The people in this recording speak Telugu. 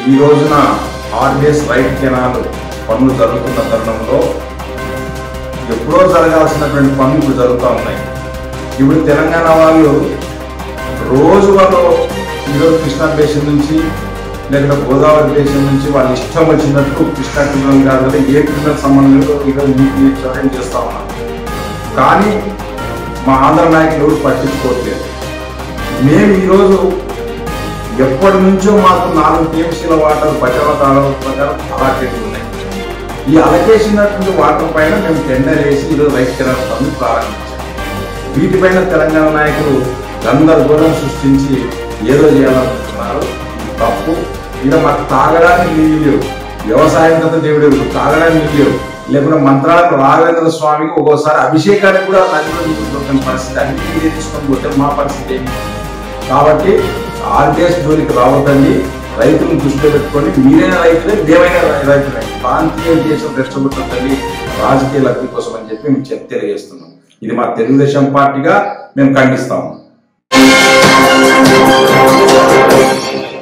ఈ రోజున ఆర్డిఎస్ రైట్ కెనాల్ పనులు జరుగుతున్న తరుణంలో ఎప్పుడో జరగాల్సినటువంటి పనులు ఇప్పుడు జరుగుతూ ఉన్నాయి ఇప్పుడు తెలంగాణ వాళ్ళు రోజు వాళ్ళు ఈరోజు కృష్ణా బేసిన్ నుంచి లేకపోతే గోదావరి బేసిన్ నుంచి వాళ్ళు ఇష్టం వచ్చినట్టు కృష్ణా క్రిమినల్ కాదు కదా ఏ క్రిమినల్ సంబంధం లేదో ఈరోజు నీటి చోరం చేస్తా ఉన్నారు కానీ మా ఆంధ్ర నాయకులు ఎవరు పట్టించుకోవట్లేదు మేము ఈరోజు ఎప్పటి నుంచో మాకు నాలుగు టీఎంసీల వాటర్ బచావ కాలం ప్రకారం అలాకేట్ ఉన్నాయి ఈ అలకేషన్ వాటర్ పైన మేము టెండర్ వేసి ఈరోజు రైతు కెనాల్ పనులు ప్రారంభించాం వీటిపైన తెలంగాణ నాయకులు గందరగోళం సృష్టించి ఏదో చేయాలనుకుంటున్నారు ఇది తప్పు ఇలా మాకు తాగడానికి నీళ్ళు లేవు వ్యవసాయం కదా దేవుడు ఎరుగు. తాగడానికి నీళ్ళు లేవు లేకుంటే మంత్రాలకు రాఘవేంద్ర స్వామికి ఒక్కోసారి అభిషేకానికి కూడా నదిలో నీళ్ళు దొరకని పరిస్థితి అన్ని నీళ్ళే తీసుకొని పోతే మా పరిస్థితి ఏంటి కాబట్టి ఆర్టీఎస్ జోలికి రావద్దండి రైతులను దృష్టిలో పెట్టుకొని మీరైనా రైతులే మేమైనా రైతులే ప్రాంతీయ దేశం రెచ్చగొట్టద్దండి రాజకీయ లబ్ధి కోసం అని చెప్పి మేము చెప్ తెలియజేస్తున్నాం ఇది మా తెలుగుదేశం పార్టీగా మేము ఖండిస్తాము